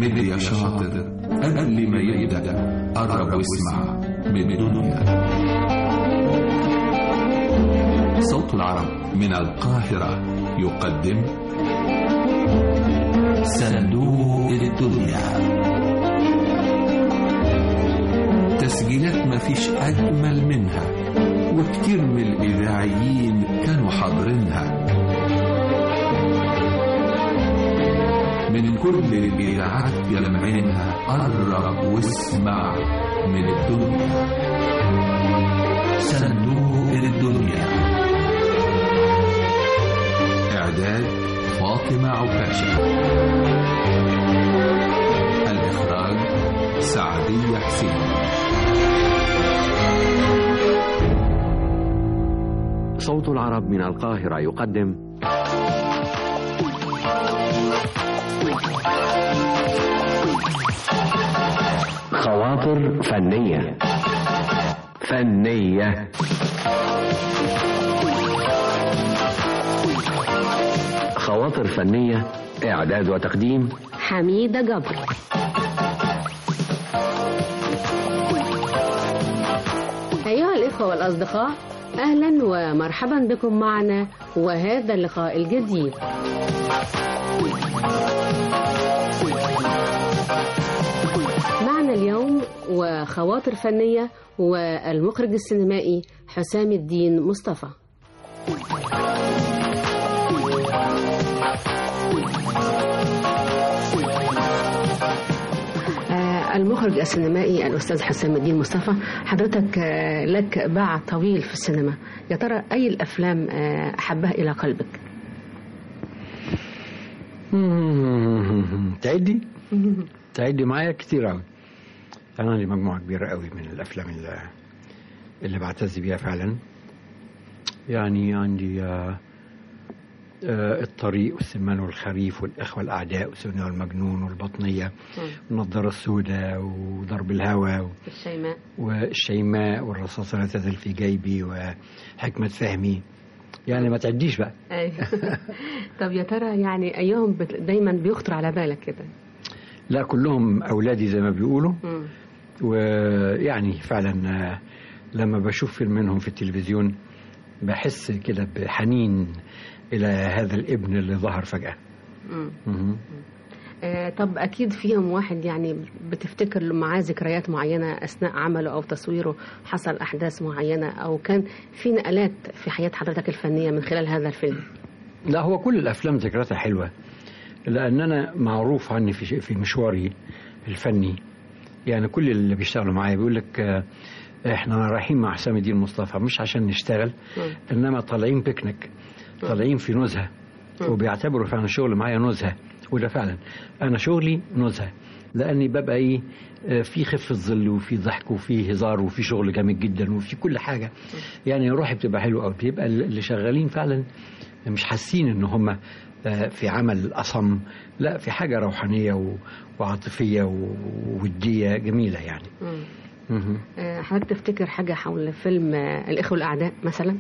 هد يا شاطر قبل ما يبدأ قرب واسمع من الدنيا صوت العرب من القاهرة يقدم صندوق الدنيا تسجيلات مفيش أجمل منها وكتير من الإذاعيين كانوا حاضرينها من كل الإذاعات يلمعينها قرب واسمع من الدنيا صندوق الدنيا إعداد فاطمة عكاشة الإخراج سعدية حسين صوت العرب من القاهرة يقدم خواطر فنية فنية خواطر فنية إعداد وتقديم حميدة جبر أيها الإخوة والأصدقاء أهلا ومرحبا بكم معنا وهذا اللقاء الجديد معنا اليوم وخواطر فنية والمخرج السينمائي حسام الدين مصطفى آه، المخرج السينمائي الأستاذ حسام الدين مصطفى حضرتك آه، لك باع طويل في السينما يا ترى أي الأفلام آه، أحبها إلى قلبك تعدي تعدي معايا كتير قوي انا عندي مجموعه كبيره قوي من الافلام اللي, اللي بعتز بيها فعلا يعني عندي آه، آه، الطريق والسمان والخريف والإخوة الأعداء وسونيا والمجنون والبطنية والنضارة السوداء وضرب الهوى الشيماء والشيماء والرصاصة لا تزال في جيبي وحكمة فهمي يعني ما تعديش بقى أيوة. طب يا ترى يعني أيهم بت- دايما بيخطر على بالك كده لا كلهم أولادي زي ما بيقولوا مم. ويعني فعلا آه، لما بشوف فيلم منهم في التلفزيون بحس كده بحنين إلى هذا الابن اللي ظهر فجأة مم. مهم. آه، طب أكيد فيهم واحد يعني بتفتكر له معاه ذكريات معينة أثناء عمله أو تصويره حصل أحداث معينة أو كان في نقلات في حياة حضرتك الفنية من خلال هذا الفيلم لا هو كل الافلام ذكرياتها حلوه لان انا معروف عني في في مشواري الفني يعني كل اللي بيشتغلوا معايا بيقول لك آه، احنا رايحين مع حسام الدين مصطفى مش عشان نشتغل مم. انما طالعين بيكنيك طالعين في نزهه وبيعتبروا فعلا الشغل معايا نزهه وده فعلا انا شغلي نزهه لاني ببقى ايه آه، في خفه ظل وفي ضحك وفي هزار وفي شغل جامد جدا وفي كل حاجه يعني روحي بتبقى حلوه قوي بيبقى اللي شغالين فعلا مش حاسين ان هم آه، في عمل اصم لا في حاجه روحانيه و- وعاطفيه ووديه جميله يعني مم. مهم. آه، حضرتك تفتكر حاجة حول فيلم آه، الإخوة الأعداء مثلا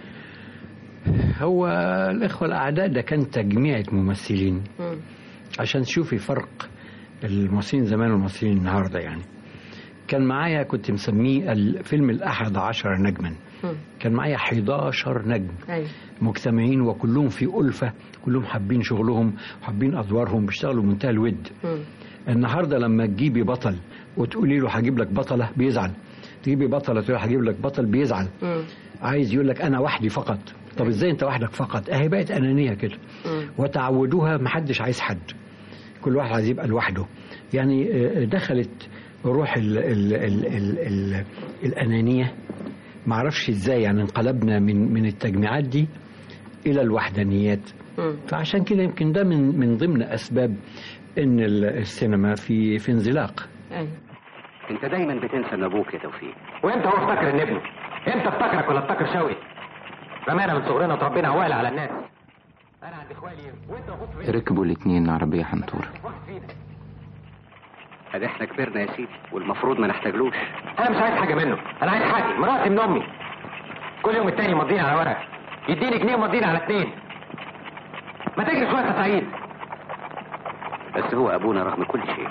هو الاخوه الاعداء ده كان تجميعه ممثلين مم. عشان تشوفي فرق الممثلين زمان والممثلين النهارده يعني كان معايا كنت مسميه الفيلم الأحد عشر نجما مم. كان معايا 11 نجم أيوة. مجتمعين وكلهم في ألفة كلهم حابين شغلهم حابين أدوارهم بيشتغلوا منتهى الود مم. النهارده لما تجيبي بطل وتقولي له هجيب لك بطلة بيزعل تجيبي بطلة تقول له هجيب لك بطل بيزعل مم. عايز يقول لك أنا وحدي فقط طب ازاي انت وحدك فقط اهي بقت انانيه كده مم. وتعودوها محدش عايز حد كل واحد عايز يبقى لوحده يعني آه، دخلت روح ال ال ال ال ال الانانيه معرفش ازاي يعني انقلبنا من من التجميعات دي الى الوحدانيات مم. فعشان كده يمكن ده من من ضمن اسباب ان ال- السينما في في انزلاق أيوة. انت دايما بتنسى ان ابوك يا توفيق وانت هو افتكر ان ابنه انت افتكرك ولا افتكر شوقي رمانا من صغرنا وتربينا عوال على الناس انا عند اخوالي وانت المفروض في بيتك ركبوا الاتنين عربية حنطورة واحد فينا ادي احنا كبرنا يا سيدي والمفروض ما نحتاجلوش انا مش عايز حاجه منه انا عايز حقي مراتي من امي كل يوم التاني مضيني على ورق يديني جنيه ومضيني على اتنين ما تجري شويه يا سعيد بس هو ابونا رغم كل شيء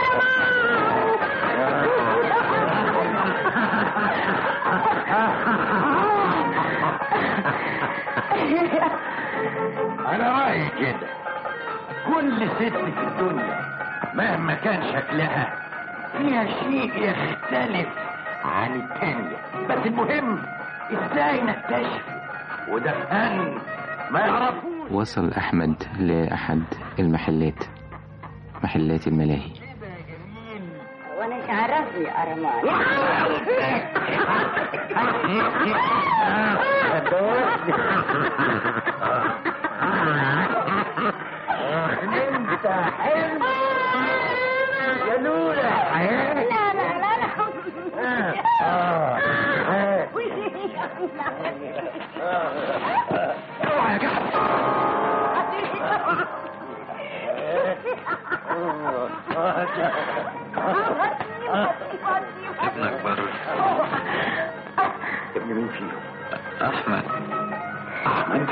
انا رايي كده كل ست في الدنيا مهما كان شكلها فيها شيء يختلف عن التانية بس المهم ازاي نكتشف وده فن ما يعرفوش وصل أحمد لأحد المحلات محلات الملاهي وانا مش عرفني ارمان انت حلو يا لولا لا لا لا لا اوعى يا جحد ابنك بره ابن مين فيهم احمد احمد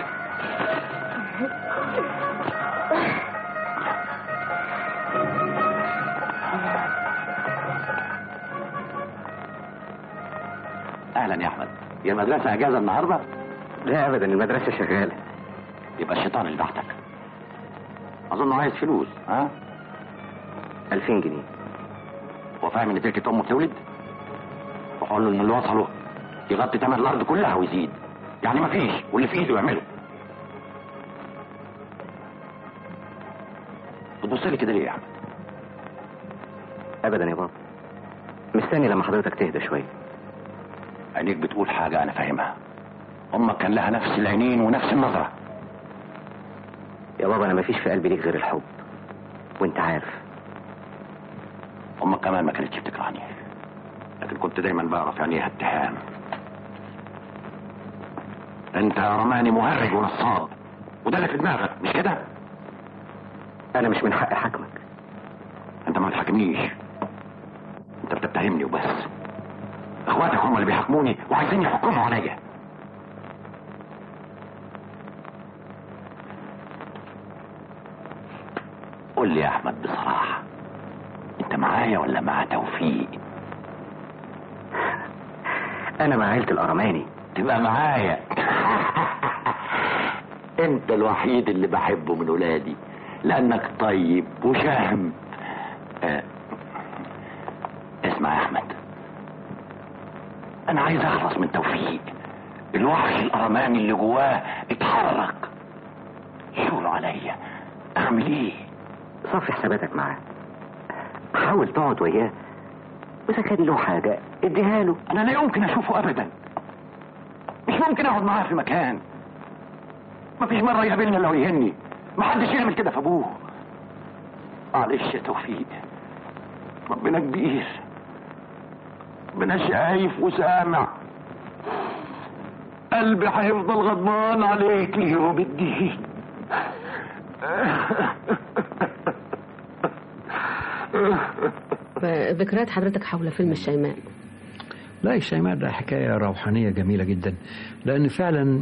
اهلا يا احمد هي المدرسه اجازه النهارده لا ابدا المدرسه شغاله يبقى الشيطان اللي بعتك اظن عايز فلوس ها 2000 جنيه هو فاهم ان تركه امه بتولد وقال له ان اللي وصله يغطي ثمن الارض كلها ويزيد يعني مفيش واللي في ايده يعمله بتبص لي كده ليه يا احمد ابدا يا بابا مستني لما حضرتك تهدى شويه عينيك بتقول حاجه انا فاهمها امك كان لها نفس العينين ونفس النظره يا بابا انا مفيش في قلبي ليك غير الحب وانت عارف امك كمان ما كانتش بتكرهني لكن كنت دايما بعرف يعني ايه اتهام انت يا رماني مهرج ونصاب وده اللي في دماغك مش كده انا مش من حق حكمك انت ما تحاكمنيش انت بتتهمني وبس اخواتك هم اللي بيحاكموني وعايزين يحكموا عليا قول لي يا احمد بصراحه انت معايا ولا مع توفيق انا مع عيله الارماني تبقى معايا انت الوحيد اللي بحبه من ولادي لانك طيب وشهم آه. اسمع يا احمد انا عايز اخلص من توفيق الوحش الارماني اللي جواه اتحرك شغله عليا اعمل ايه صفي حساباتك معاه حاول تقعد وياه واذا كان له حاجه اديها له انا لا يمكن اشوفه ابدا مش ممكن اقعد معاه في مكان مفيش مره يقابلني الا ويهني محدش يعمل كده في ابوه معلش يا توفيق ربنا كبير ربنا شايف وسامع قلبي هيفضل غضبان عليك ليوم الدين ذكريات حضرتك حول فيلم الشيماء لا الشيماء ده حكاية روحانية جميلة جدا لأن فعلا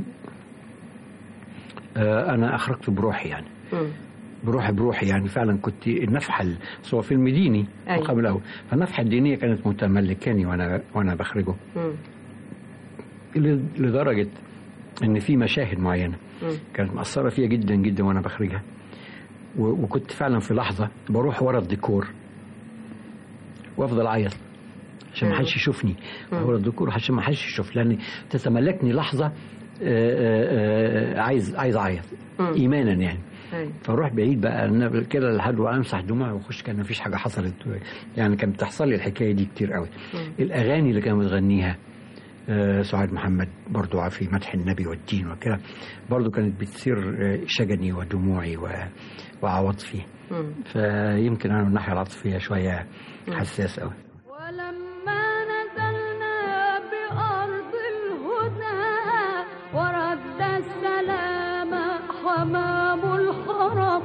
آه، أنا أخرجت بروحي يعني مم. بروحي بروحي يعني فعلا كنت النفحة ال- سواء فيلم ديني أيوة. مقام الأول فالنفحة الدينية كانت متملكاني وأنا وأنا بخرجه مم. ل- لدرجة إن في مشاهد معينة مم. كانت مأثرة فيها جدا جدا وأنا بخرجها و- وكنت فعلا في لحظة بروح ورا الديكور وأفضل أعيط عشان ما مم. حدش يشوفني مم. ورا الديكور عشان ما حدش يشوف لأن تتملكني لحظة آه، آه، آه، عايز عايز أعيط مم. إيمانا يعني أيوة. فاروح بعيد بقى أنا كده لحد وامسح دموعي واخش كان مفيش حاجه حصلت يعني كانت بتحصل لي الحكايه دي كتير قوي مم. الاغاني اللي كانت بتغنيها آه، سعاد محمد برضو في مدح النبي والدين وكده برضو كانت بتثير آه، شجني ودموعي و- وعواطفي مم. فيمكن انا من الناحيه العاطفيه شويه حساس قوي ولما نزلنا بأرض الهدى ورد السلام حمام الحرم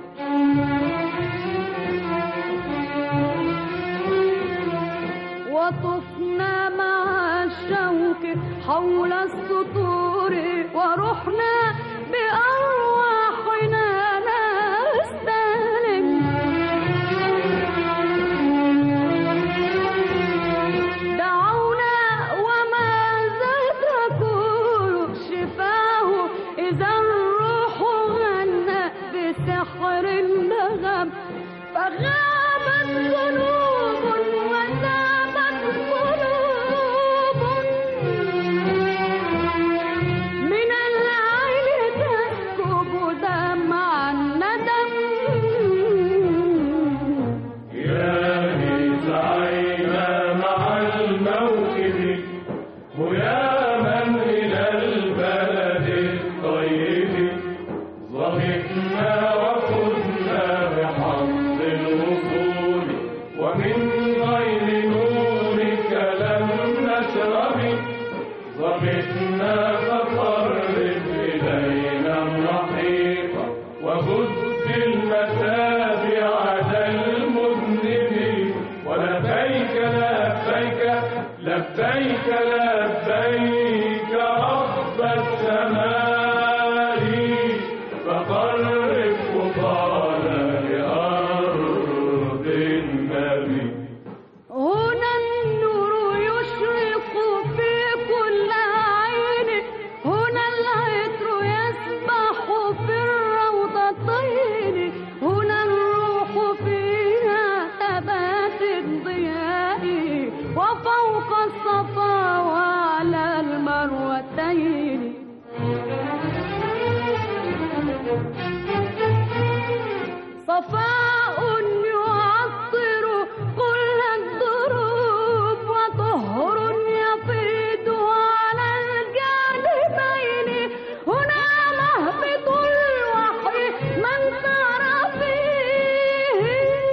وطفنا مع الشوك حول السطور ورحنا بأرواحنا نستلم الكرم ضمتنا فقرب إلينا الرحيق وغد المتابع ذا المذنب ولبيك لبيك لبيك لبيك رب السماء فقرب خطانا لأرض النبي هنا النور يشرق في كل عين هنا العطر يسبح في الروضتين هنا الروح فيها ثبات الضياء وفوق الصفا وعلى المروتين صفاء يعطر كل الدروب وطهر يفيض على الجانبين هنا مهبط الوحي من سار فيه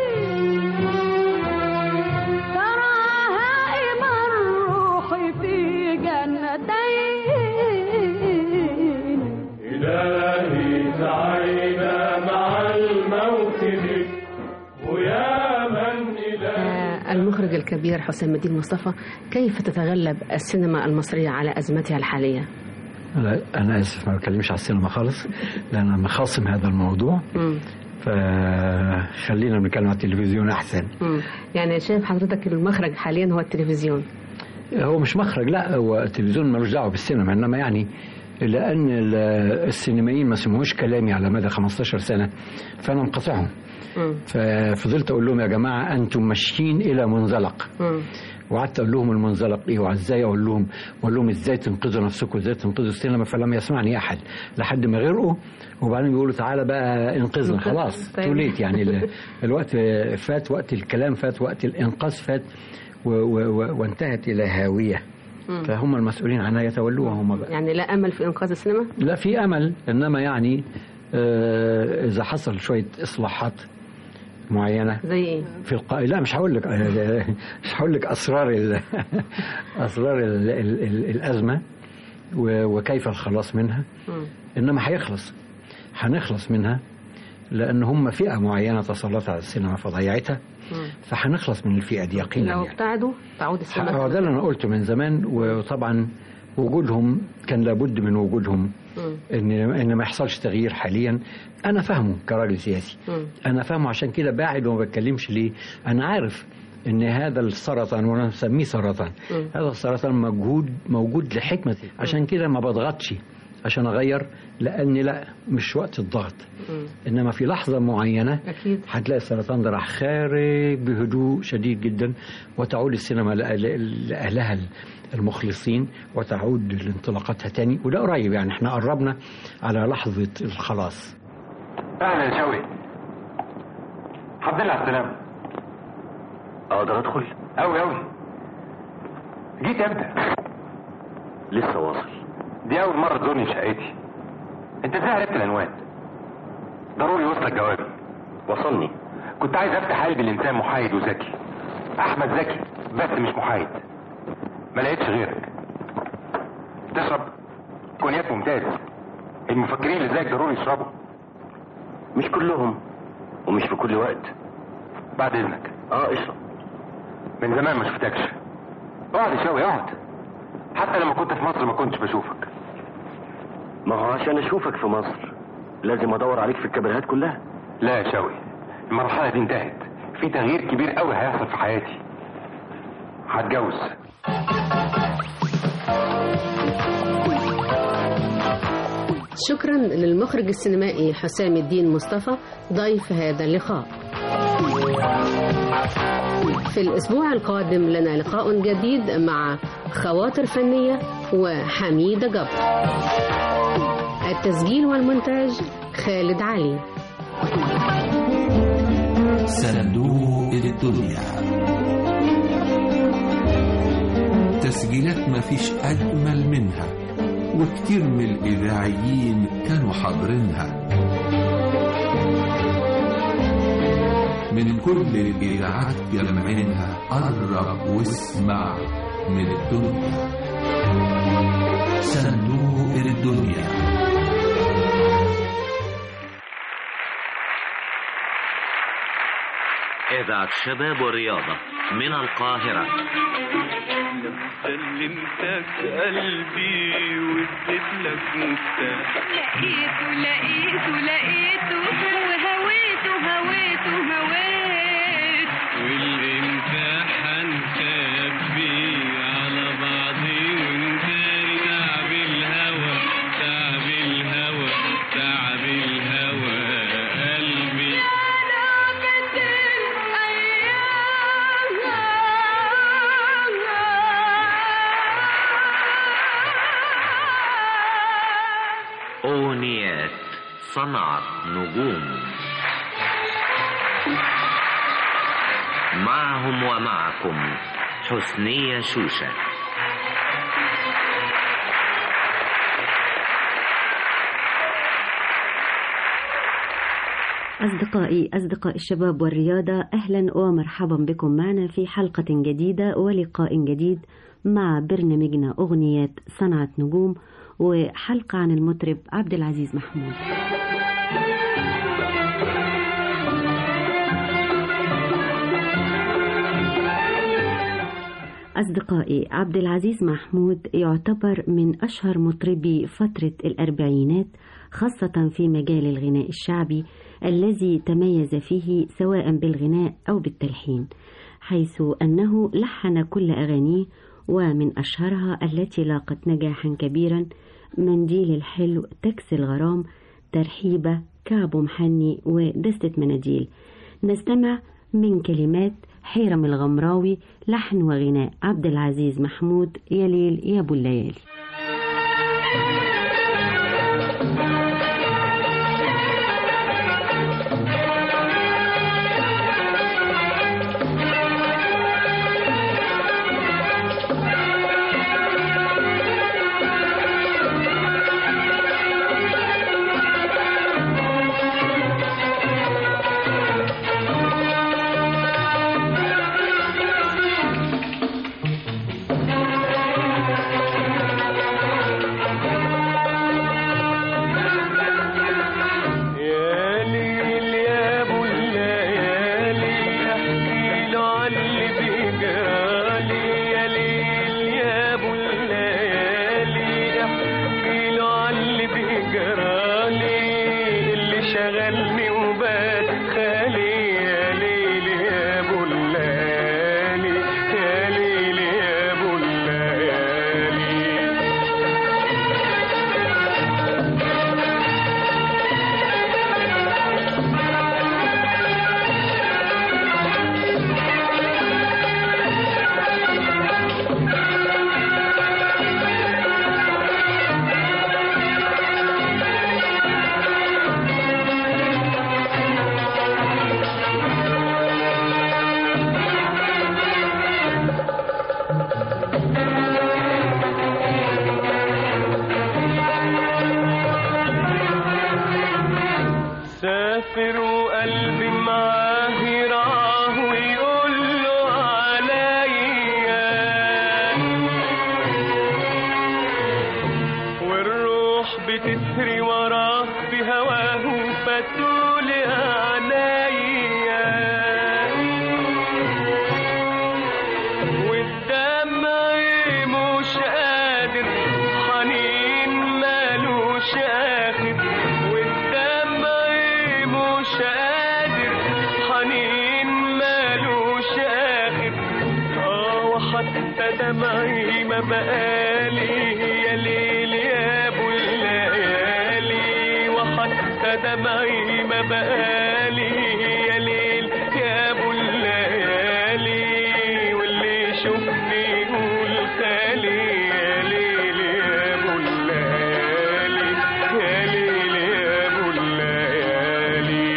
ترى هائم الروح في جنتين إلهي سعينا مع الموت بك ويا من إلهي آه، المخرج الكبير حسام الدين مصطفى كيف تتغلب السينما المصرية على أزمتها الحالية؟ لا انا اسف ما بتكلمش على السينما خالص لان انا مخاصم هذا الموضوع مم. فخلينا بنتكلم على التلفزيون احسن مم. يعني شايف حضرتك المخرج حاليا هو التلفزيون هو مش مخرج لا هو التلفزيون ملوش دعوه بالسينما انما يعني لان ال- السينمائيين ما سمعوش كلامي على مدى 15 سنه فانا مقاطعهم مم. ففضلت اقول لهم يا جماعه انتم ماشيين الى منزلق مم. وقعدت اقول لهم المنزلق ايه وازاي اقول لهم واقول لهم ازاي تنقذوا نفسكم ازاي تنقذوا السينما فلم يسمعني احد لحد ما غرقوا وبعدين بيقولوا تعالى بقى انقذنا انقذ. خلاص طيب. توليت يعني ال- الوقت فات وقت الكلام فات وقت الانقاذ فات و و و وانتهت الى هاويه مم. فهم المسؤولين عنها يتولوها هم بقى يعني لا أمل في إنقاذ السينما؟ لا في امل انما يعني آه اذا حصل شويه اصلاحات معينه زي إيه؟ في القا... لا مش هقول لك مش هقول لك اسرار ال... اسرار ال... ال... ال... الازمه و... وكيف الخلاص منها مم. انما هيخلص هنخلص منها لان هم فئه معينه تسلطت على السينما فضيعتها مم. فهنخلص من الفئه دي يقينا لو يعني. ابتعدوا تعود هو السينما ده اللي انا قلته من زمان وطبعا وجودهم كان لابد من وجودهم مم. ان ان ما يحصلش تغيير حاليا انا فاهمه كراجل سياسي مم. انا فاهمه عشان كده باعد وما بتكلمش ليه انا عارف ان هذا السرطان وانا مسميه سرطان مم. هذا السرطان موجود موجود لحكمه عشان كده ما بضغطش عشان اغير لاني لا مش وقت الضغط مم. انما في لحظه معينه أكيد هتلاقي السرطان ده راح خارج بهدوء شديد جدا وتعود السينما لأهل- لاهلها المخلصين وتعود لانطلاقاتها تاني وده قريب يعني احنا قربنا على لحظه الخلاص اهلا يا شوقي الحمد لله على السلامة اقدر ادخل اوي اوي جيت امتى؟ لسه واصل دي اول مرة تزورني في شقتي انت ازاي عرفت العنوان؟ ضروري يوصلك جوابي وصلني كنت عايز افتح قلبي الانسان محايد وذكي احمد ذكي بس مش محايد ما لقيتش غيرك تشرب كونياك ممتاز المفكرين اللي زيك ضروري يشربوا مش كلهم ومش في كل وقت بعد اذنك اه اشرب من زمان ما شفتكش اقعد يا شوقي اقعد حتى لما كنت في مصر ما كنتش بشوفك ما هو عشان اشوفك في مصر لازم ادور عليك في الكباريهات كلها لا يا شوقي المرحلة دي انتهت في تغيير كبير قوي هيحصل في حياتي هتجوز شكرا للمخرج السينمائي حسام الدين مصطفى ضيف هذا اللقاء في الأسبوع القادم لنا لقاء جديد مع خواطر فنية وحميدة جبر التسجيل والمونتاج خالد علي صندوق الدنيا تسجيلات ما فيش أجمل منها وكتير من الإذاعيين كانوا حاضرينها من كل الإذاعات جمعينها قرب واسمع من الدنيا إذاعة شباب ورياضة من القاهرة سلمتك قلبي واديت لك مفتاح لقيته لقيته لقيته وهويته هويته هويت والامتحان خبي على بعضي وانت تعب الهوى تعب الهوى تعب الهوى قلبي أغنيات صنعت نجوم معهم ومعكم حسنية شوشة أصدقائي أصدقاء الشباب والرياضة أهلا ومرحبا بكم معنا في حلقة جديدة ولقاء جديد مع برنامجنا أغنيات صنعة نجوم وحلقة عن المطرب عبد العزيز محمود أصدقائي عبد العزيز محمود يعتبر من أشهر مطربي فترة الأربعينات خاصة في مجال الغناء الشعبي الذي تميز فيه سواء بالغناء أو بالتلحين حيث أنه لحن كل أغانيه ومن أشهرها التي لاقت نجاحا كبيرا منديل الحلو تكسي الغرام ترحيبة كعب محني ودستة مناديل نستمع من كلمات حيرم الغمراوي لحن وغناء عبد العزيز محمود يا ليل يا ابو الليالي يا ليل يا ابو الليالي احكي له عن اللي بيجرالي يا ليل يا ابو الليالي احكي له عن اللي بيجرالي اللي شغلني وبات خالي يا ليل يا ابو الليالي يا ليل يا ابو الليالي سافر وقلبي معاه يرعاه ويقول له عليا والروح بتسري وراه بهواه فتقول عينيا والدمع مش قادر حنين مالوش اخر والدمع مش قادر حنين مالوش اخر اه وحتى دمعي ما بقالي يا ليل يا ابو الليالي وحتى دمعي ما بقالي يا ليل يا ابو الليالي واللي يشوفني يقول خالي يا ليل يا ابو الليالي يا ليل يا ابو الليالي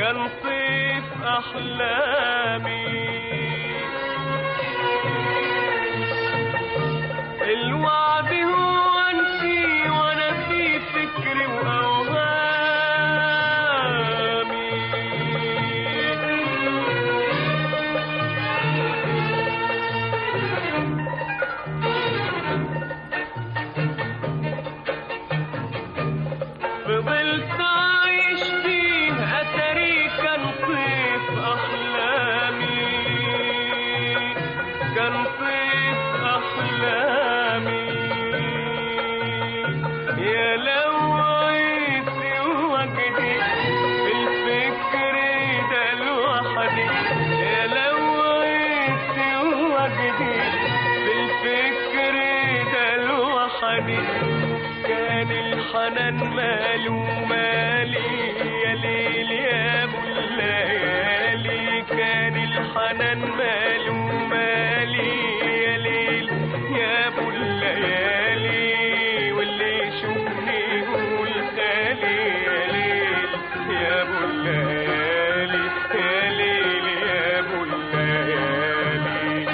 كان صيف أحلامي الوعد هو انتي وانا في فكري واوهامي فضلت عايش فيه اتاري كان صيف احلامي كان صيف احلامي يا لو عيسي وجدي في الفكر ده لوحدي يا لو عيسي وجدي في الفكر ده لوحدي كان الحنان ماله مالي يا ليل يا ابو الليالي كان الحنان ماله مالي يا ليل يا ابو الليالي واللي يشوفني يقول خالي يا ليل يا ابو الليالي يا ليل يا ابو الليالي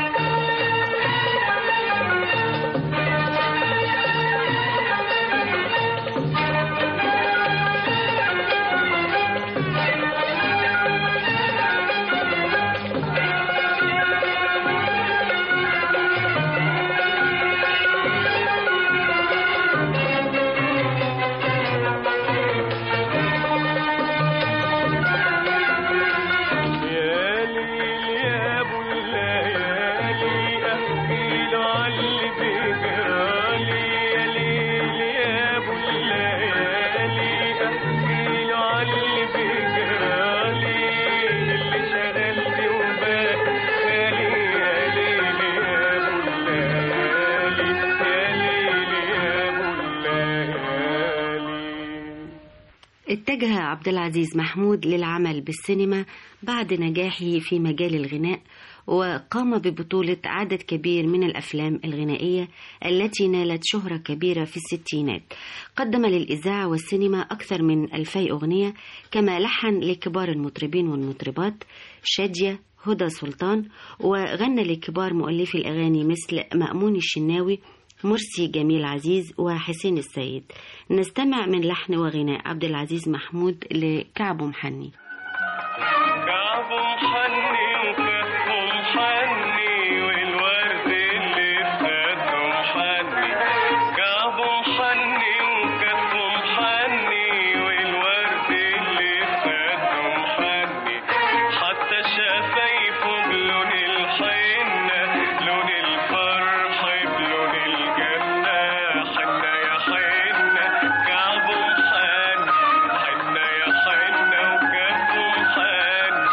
يا ليل يا ابو الليالي احكي له عاللي بيجرالي يا ليل يا ابو الليالي احكي له عاللي بيجرالي اللي شغلني وبال خالي يا ليل يا ابو الليالي يا ليل يا ابو الليالي اتجه عبد العزيز محمود للعمل بالسينما بعد نجاحه في مجال الغناء وقام ببطولة عدد كبير من الأفلام الغنائية التي نالت شهرة كبيرة في الستينات قدم للإذاعة والسينما أكثر من ألفي أغنية كما لحن لكبار المطربين والمطربات شادية هدى سلطان وغنى لكبار مؤلفي الأغاني مثل مأمون الشناوي مرسي جميل عزيز وحسين السيد نستمع من لحن وغناء عبد العزيز محمود لكعب محني كعب محني وكف محني والورد اللي في خده محني كعب محني وكف محني والورد اللي في خده محني حتى شفايفه بلون الحنة لون الفرح بلون الجنة حنة يا حنة كعب محني حنة يا حنة وكف محني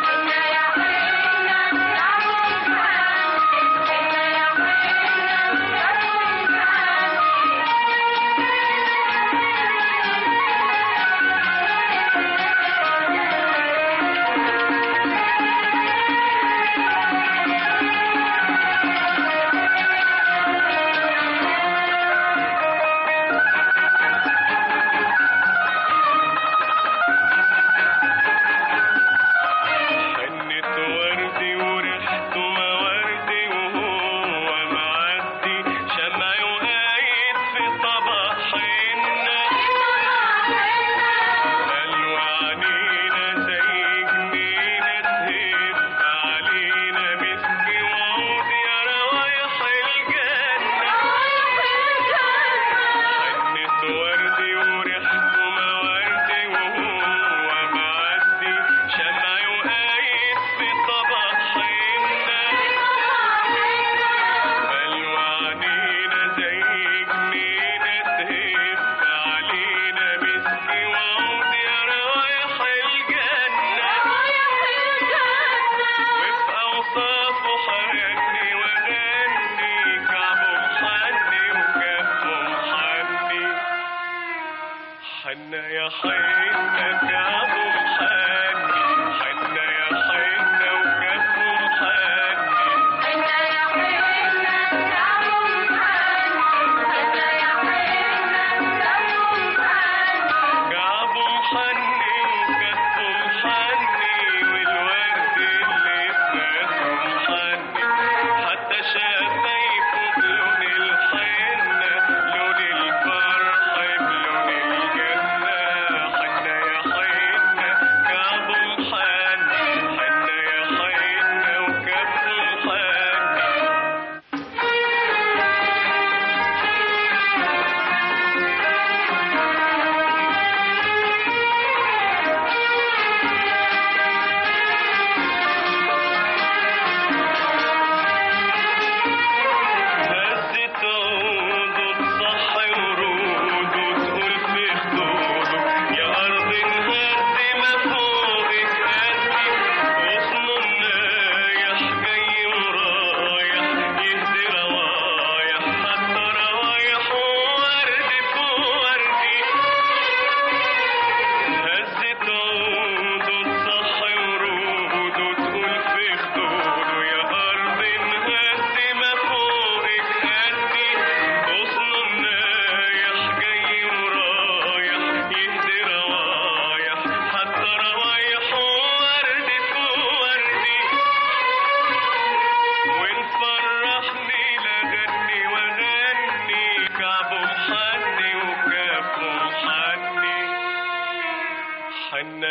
حنة وردي وريحته موردي وهو معدي شمع وقايد في طبق حنة قالوا عنينا زي جنينة تهب علينا مسك وعود يا روايح الجنة حنة وردي وريحته موردي وهو معدي شمع وقايد في طبق حنة قالوا عنينا زي جنينة تهب علينا مسك وعود يا روايح الجنة وفي أوصافه حرني وغني كعبه محني وكفه محني حنة يا حنة كعبه محني حنة يا حنة وكفه محني كعبه محني وكفه محني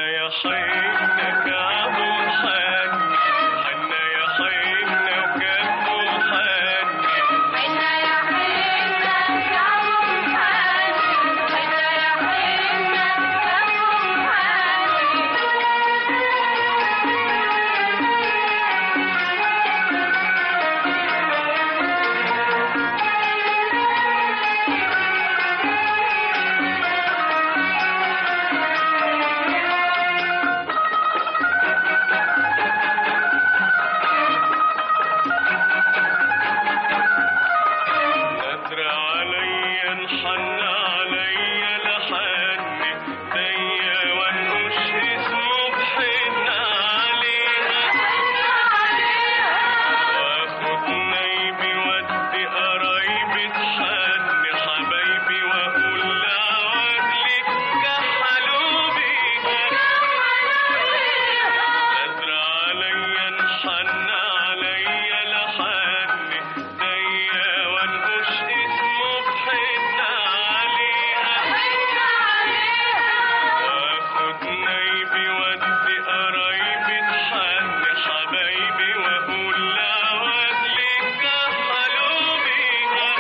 يا حنك ابو الحن حنا يا حنا وكبو الحن حنا يا حنا كبو الحن حنا يا حنا كبو نذر علي انحن علي لحن ديا ونوش اسمه بحن عليها واخد نايبي ودي قرايبي تحن حبايبي واقول لعوادلي كحلوا بيها نذر علي انحن علي لحن ديا ونقش اسمه بحن عليها واخد نايبي ودي قرايبي تحن حبايبي واقول لعوادلي كحلوا بيها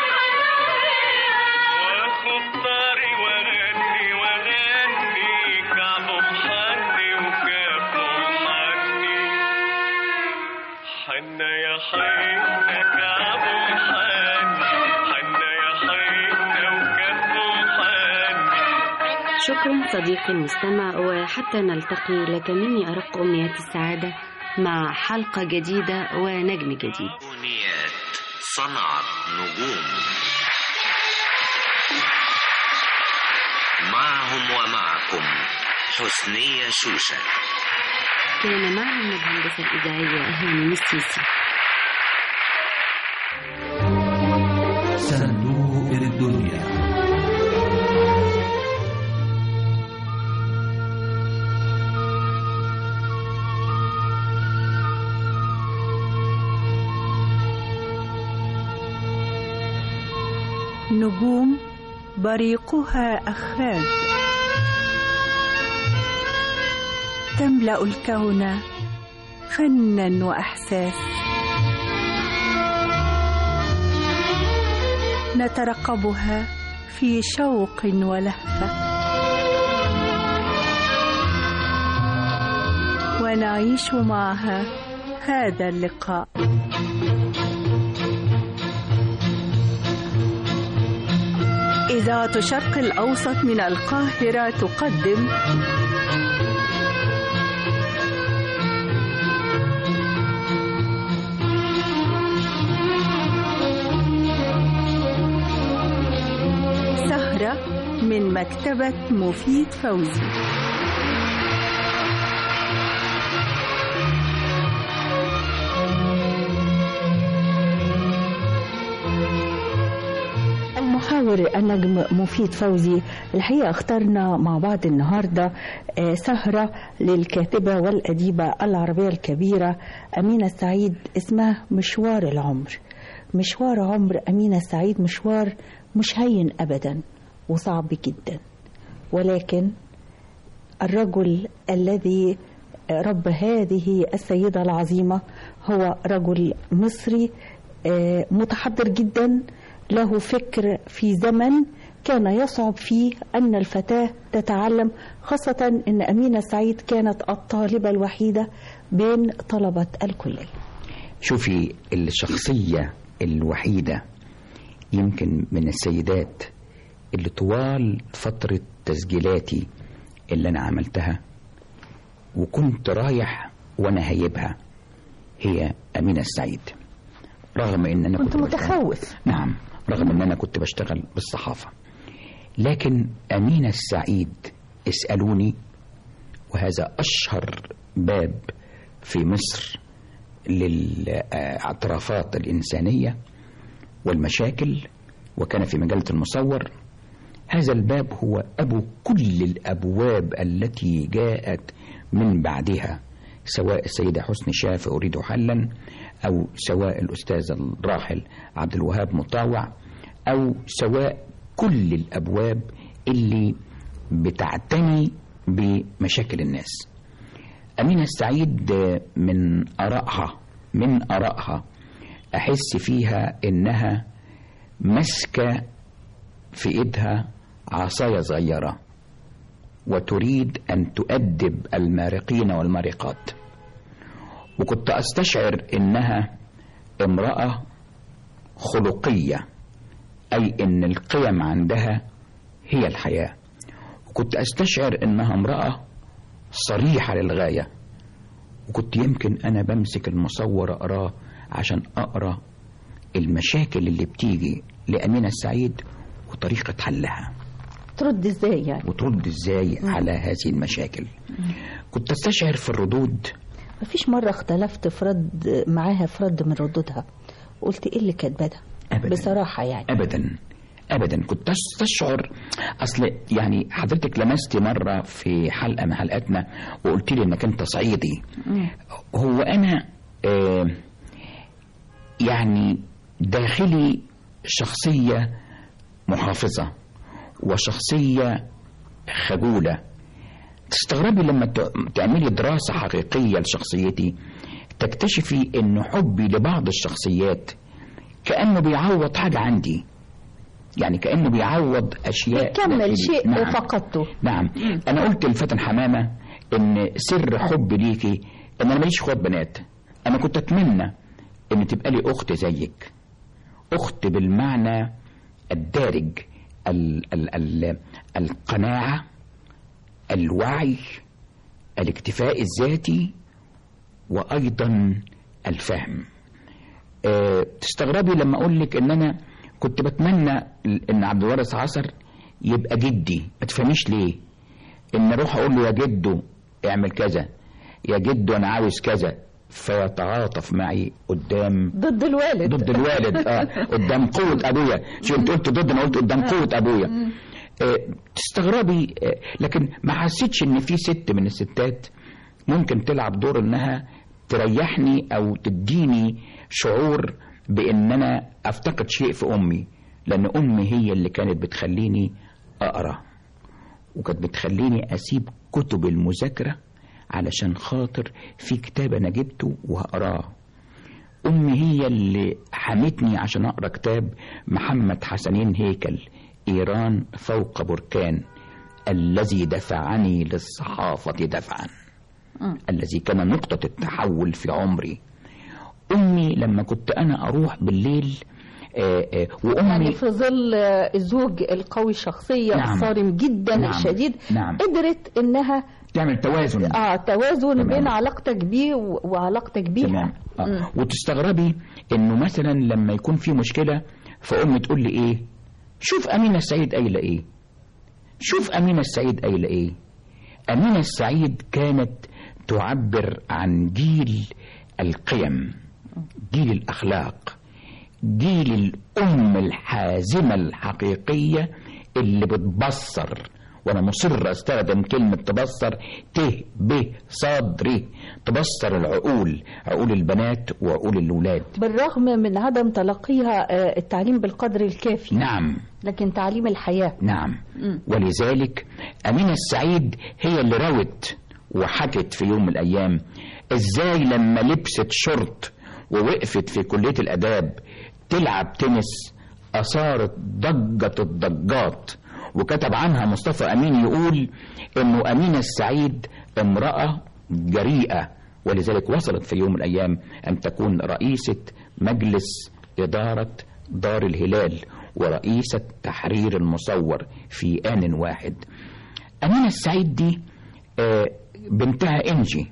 واخد طاري واغني واغني كعبه محني وكافه محني حنا يا حنا كعبه محني حنا يا حنا وكافه محني شكرا صديقي المستمع وحتى نلتقي لك مني أرق أمنيات السعادة مع حلقة جديدة ونجم جديد أغنيات صنعت نجوم معهم ومعكم حسنية شوشة كان معهم الهندسة الإذاعية هاني السيسي صندوق الدنيا نجوم بريقها أخاذ تملأ الكون فنا وإحساس نترقبها في شوق ولهفة ونعيش معها هذا اللقاء إذاعة الشرق الأوسط من القاهرة تقدم سهرة من مكتبة مفيد فوزي المحاور النجم مفيد فوزي الحقيقة اخترنا مع بعض النهاردة آه، سهرة للكاتبة والأديبة العربية الكبيرة أمينة السعيد اسمها مشوار العمر مشوار عمر أمينة السعيد مشوار مش هين أبدا وصعب جدا ولكن الرجل الذي رب هذه السيدة العظيمة هو رجل مصري آه، متحضر جدا له فكر في زمن كان يصعب فيه أن الفتاة تتعلم خاصة أن أمينة سعيد كانت الطالبة الوحيدة بين طلبة الكلية شوفي الشخصية الوحيدة يمكن من السيدات اللي طوال فترة تسجيلاتي اللي أنا عملتها وكنت رايح وأنا هيبها هي أمينة السعيد رغم ان انا كنت بشتغل- متخوف نعم رغم ان انا كنت بشتغل بالصحافه لكن امينه السعيد اسالوني وهذا اشهر باب في مصر للاعترافات الانسانيه والمشاكل وكان في مجله المصور هذا الباب هو ابو كل الابواب التي جاءت من بعدها سواء السيده حسني شافع اريد حلا او سواء الاستاذ الراحل عبد الوهاب مطاوع او سواء كل الابواب اللي بتعتني بمشاكل الناس أمينة السعيد آه، من آرائها من آرائها أحس فيها إنها ماسكة في إيدها عصاية صغيرة وتريد أن تؤدب المارقين والمارقات وكنت أستشعر إنها امرأة خلقية أي إن القيم عندها هي الحياة وكنت أستشعر إنها امرأة صريحة للغاية وكنت يمكن أنا بمسك المصور أقراه عشان أقرأ المشاكل اللي بتيجي لأمينة السعيد وطريقة حلها ترد ازاي يعني وترد ازاي على هذه المشاكل كنت استشعر في الردود مفيش مرة اختلفت في رد معاها في رد من ردودها قلت ايه اللي كانت بدها أبداً. بصراحة يعني ابدا ابدا كنت استشعر اصل يعني حضرتك لمست مره في حلقه من حلقاتنا وقلت لي انك انت صعيدي هو انا آه يعني داخلي شخصيه محافظه وشخصيه خجوله تستغربي لما ت- تعملي دراسه حقيقيه لشخصيتي تكتشفي ان حبي لبعض الشخصيات كانه بيعوض حاجه عندي يعني كانه بيعوض اشياء كمل داخلي. شيء نعم. فقدته نعم انا قلت لفتن حمامه ان سر حبي ليكي ان انا ماليش اخوات بنات انا كنت اتمنى ان تبقى لي اخت زيك اخت بالمعنى الدارج ال ال ال القناعه الوعي الاكتفاء الذاتي وايضا الفهم أه تستغربي لما اقول لك ان انا كنت بتمنى ان عبد الوارث عصر يبقى جدي ما تفهميش ليه ان اروح اقول له يا جدو اعمل كذا يا جدو انا عاوز كذا فيتعاطف معي قدام ضد الوالد ضد الوالد اه قدام قوه ابويا شو انت قلت ضد انا قلت قدام قوه ابويا آه، تستغربي آه، لكن ما حسيتش ان في ست من الستات ممكن تلعب دور انها تريحني او تديني شعور بان انا افتقد شيء في امي لان امي هي اللي كانت بتخليني اقرا وكانت بتخليني اسيب كتب المذاكره علشان خاطر في كتاب انا جبته وهقراه امي هي اللي حمتني عشان اقرا كتاب محمد حسنين هيكل ايران فوق بركان الذي دفعني للصحافه دفعا الذي كان نقطه التحول في عمري امي لما كنت انا اروح بالليل آه، آه، وامي يعني في ظل آه، الزوج القوي الشخصية نعم. الصارم جدا نعم. الشديد نعم. قدرت انها تعمل توازن اه توازن تمام. بين علاقتك بيه و- وعلاقتك بيها تمام مم. آه. وتستغربي انه مثلا لما يكون في مشكله فامي تقول لي ايه شوف امينه السعيد قايله ايه شوف امينه السعيد قايله ايه امينه السعيد كانت تعبر عن جيل القيم جيل الاخلاق جيل الام الحازمه الحقيقيه اللي بتبصر وانا مصر استخدم كلمه تبصر ت ب صاد ر تبصر العقول عقول البنات وعقول الاولاد بالرغم من عدم تلقيها آه، التعليم بالقدر الكافي نعم لكن تعليم الحياة نعم مم. ولذلك أمينة السعيد هي اللي روت وحكت في يوم من الأيام إزاي لما لبست شورت ووقفت في كلية الآداب تلعب تنس أثارت ضجة الضجات وكتب عنها مصطفى أمين يقول إنه أمينة السعيد امرأة جريئة ولذلك وصلت في يوم من الأيام أن تكون رئيسة مجلس إدارة دار الهلال ورئيسة تحرير المصور في آن واحد أمينة السعيد دي آه، بنتها إنجي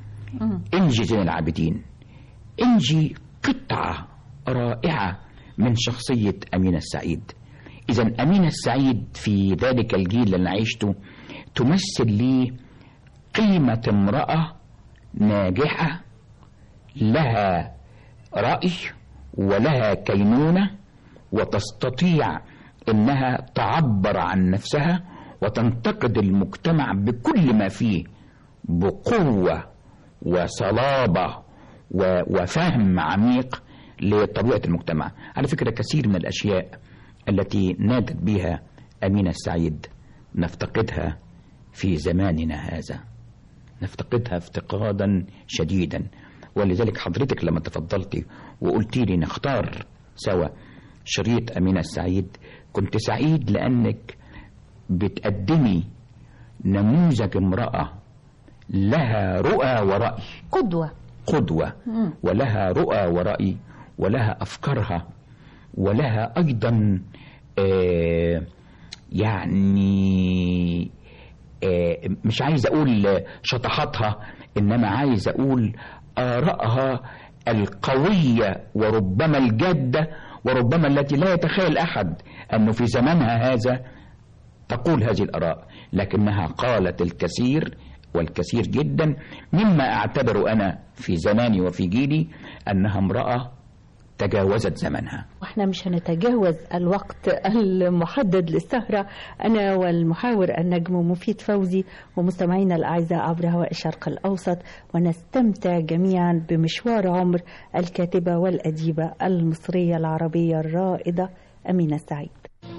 إنجي زين العابدين إنجي قطعة رائعة من شخصية أمينة السعيد إذا أمينة السعيد في ذلك الجيل اللي أنا عشته تمثل لي قيمة امرأة ناجحة لها رأي ولها كينونة وتستطيع انها تعبر عن نفسها وتنتقد المجتمع بكل ما فيه بقوه وصلابه و- وفهم عميق لطبيعه المجتمع على فكره كثير من الاشياء التي نادت بها امينه السعيد نفتقدها في زماننا هذا نفتقدها افتقادا شديدا ولذلك حضرتك لما تفضلتي وقلتي لي نختار سوا شريط أمينة السعيد كنت سعيد لأنك بتقدمي نموذج امرأة لها رؤى ورأي قدوة قدوة مم. ولها رؤى ورأي ولها أفكارها ولها أيضا آه يعني آه مش عايز أقول شطحاتها إنما عايز أقول آرائها القوية وربما الجادة وربما التي لا يتخيل أحد أنه في زمانها هذا تقول هذه الآراء لكنها قالت الكثير والكثير جدا مما أعتبر أنا في زماني وفي جيلي أنها امرأة تجاوزت زمنها واحنا مش هنتجاوز الوقت المحدد للسهرة أنا والمحاور النجم مفيد فوزي ومستمعينا الأعزاء عبر هواء الشرق الأوسط ونستمتع جميعا بمشوار عمر الكاتبة والأديبة المصرية العربية الرائدة أمينة سعيد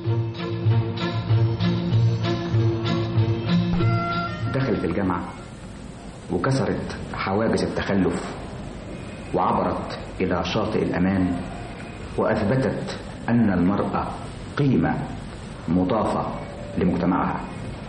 دخلت الجامعة وكسرت حواجز التخلف وعبرت إلى شاطئ الأمان وأثبتت أن المرأة قيمة مضافة لمجتمعها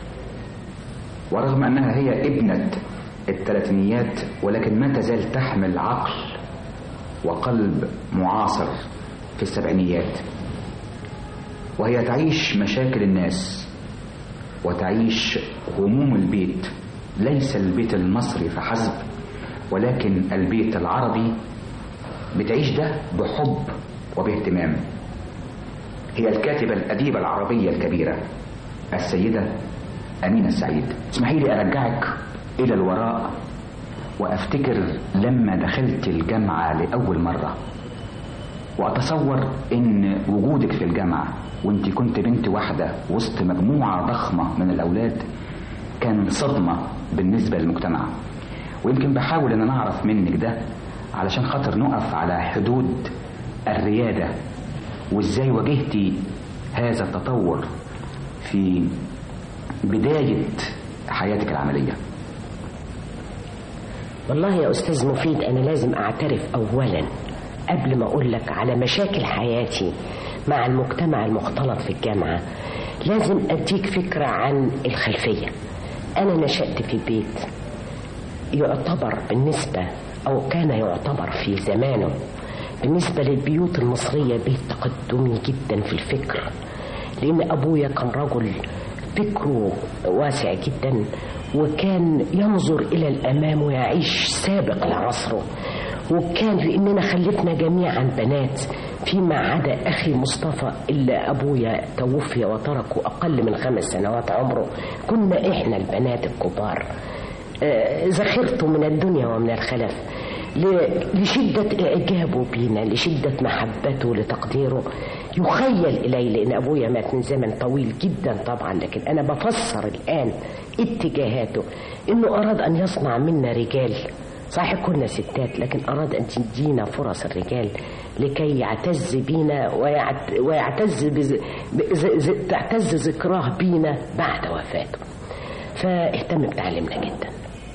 ورغم أنها هي ابنة الثلاثينيات ولكن ما تزال تحمل عقل وقلب معاصر في السبعينيات وهي تعيش مشاكل الناس وتعيش هموم البيت ليس البيت المصري فحسب ولكن البيت العربي بتعيش ده بحب وباهتمام هي الكاتبة الأديبة العربية الكبيرة السيدة أمينة السعيد اسمحي لي أرجعك إلى الوراء وأفتكر لما دخلت الجامعة لأول مرة وأتصور إن وجودك في الجامعة وانت كنت بنت واحدة وسط مجموعة ضخمة من الأولاد كان صدمة بالنسبة للمجتمع ويمكن بحاول ان انا اعرف منك ده علشان خاطر نقف على حدود الريادة وازاي واجهتي هذا التطور في بداية حياتك العملية والله يا أستاذ مفيد أنا لازم أعترف أولا قبل ما أقول لك على مشاكل حياتي مع المجتمع المختلط في الجامعة لازم أديك فكرة عن الخلفية أنا نشأت في بيت يعتبر بالنسبة أو كان يعتبر في زمانه بالنسبة للبيوت المصرية بيت تقدمي جدا في الفكر لأن أبويا كان رجل فكره واسع جدا وكان ينظر إلى الأمام ويعيش سابق لعصره وكان لأننا خلفنا جميعا بنات فيما عدا أخي مصطفى اللي أبويا توفي وتركه أقل من خمس سنوات عمره كنا إحنا البنات الكبار آه، زخرت من الدنيا ومن الخلف ل- لشدة إعجابه بينا لشدة محبته لتقديره يخيل إلي لأن أبويا مات من زمن طويل جدا طبعا لكن أنا بفسر الآن اتجاهاته إنه أراد أن يصنع منا رجال صحيح كنا ستات لكن أراد أن تدينا فرص الرجال لكي يعتز بينا ويعت ويعتز بز... بز... ز... تعتز ذكراه بينا بعد وفاته فاهتم بتعليمنا جدا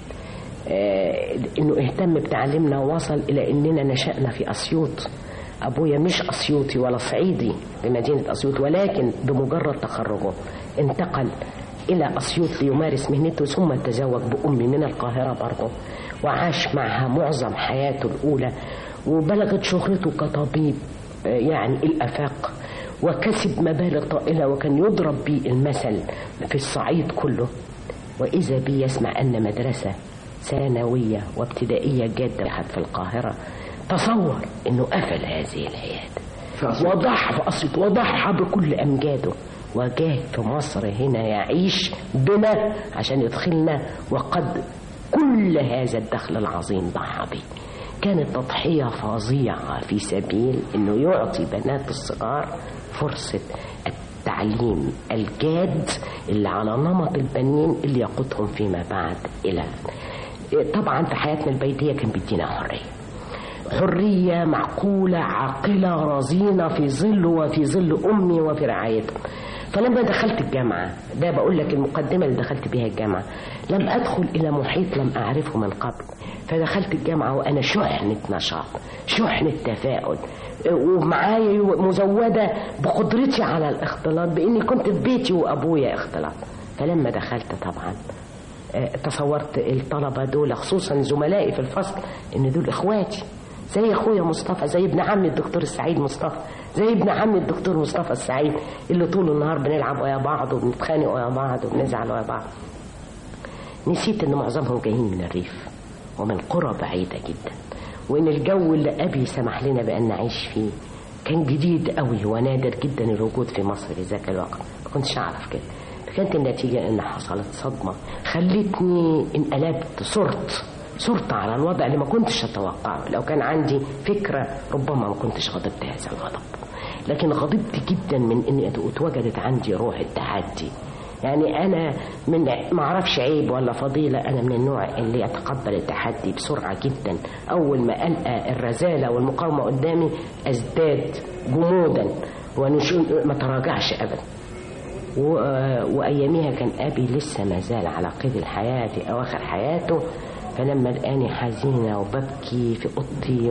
آه، انه اهتم بتعليمنا ووصل الى اننا نشأنا في اسيوط ابويا مش اسيوطي ولا صعيدي بمدينة اسيوط ولكن بمجرد تخرجه انتقل الى اسيوط ليمارس مهنته ثم تزوج بامي من القاهرة برضه وعاش معها معظم حياته الاولى وبلغت شهرته كطبيب آه، يعني الافاق وكسب مبالغ طائلة وكان يضرب بي المثل في الصعيد كله وإذا بي يسمع أن مدرسة ثانوية وابتدائية جادة في القاهرة تصور أنه قفل هذه العيادة وضحى في أسيوط وضحى بكل أمجاده وجاه في مصر هنا يعيش بنا عشان يدخلنا وقد كل هذا الدخل العظيم ضحى به كانت تضحية فظيعة في سبيل أنه يعطي بنات الصغار فرصة التعليم الجاد اللي على نمط البنين اللي يقودهم فيما بعد إلى طبعا في حياتنا البيتية كان بيدينا حرية حرية معقولة عاقلة رزينة في ظل وفي ظل أمي وفي رعايتهم فلما دخلت الجامعة ده بقول لك المقدمة اللي دخلت بيها الجامعة لم أدخل إلى محيط لم أعرفه من قبل فدخلت الجامعة وأنا شحنة نشاط شحنة تفاؤل ومعايا مزودة بقدرتي على الاختلاط بإني كنت في بيتي وأبويا اختلاط فلما دخلت طبعا آه، تصورت الطلبة دول خصوصا زملائي في الفصل إن دول إخواتي زي أخويا مصطفى زي ابن عمي الدكتور السعيد مصطفى زي ابن عمي الدكتور مصطفى السعيد اللي طول النهار بنلعب ويا بعض وبنتخانق ويا بعض وبنزعل ويا بعض نسيت ان معظمهم جايين من الريف ومن قرى بعيدة جدا وان الجو اللي ابي سمح لنا بان نعيش فيه كان جديد قوي ونادر جدا الوجود في مصر في ذاك الوقت ما كنتش اعرف كده فكانت النتيجة ان حصلت صدمة خلتني انقلبت صرت صرت على الوضع اللي ما كنتش اتوقعه لو كان عندي فكرة ربما ما كنتش غضبت هذا الغضب لكن غضبت جدا من ان اتوجدت عندي روح التحدي يعني انا من ما اعرفش عيب ولا فضيله انا من النوع اللي يتقبل التحدي بسرعه جدا اول ما القى الرزاله والمقاومه قدامي ازداد جمودا ونشون ما تراجعش ابدا و- واياميها كان ابي لسه ما زال على قيد الحياه في اواخر حياته فلما لقاني حزينه وببكي في اوضتي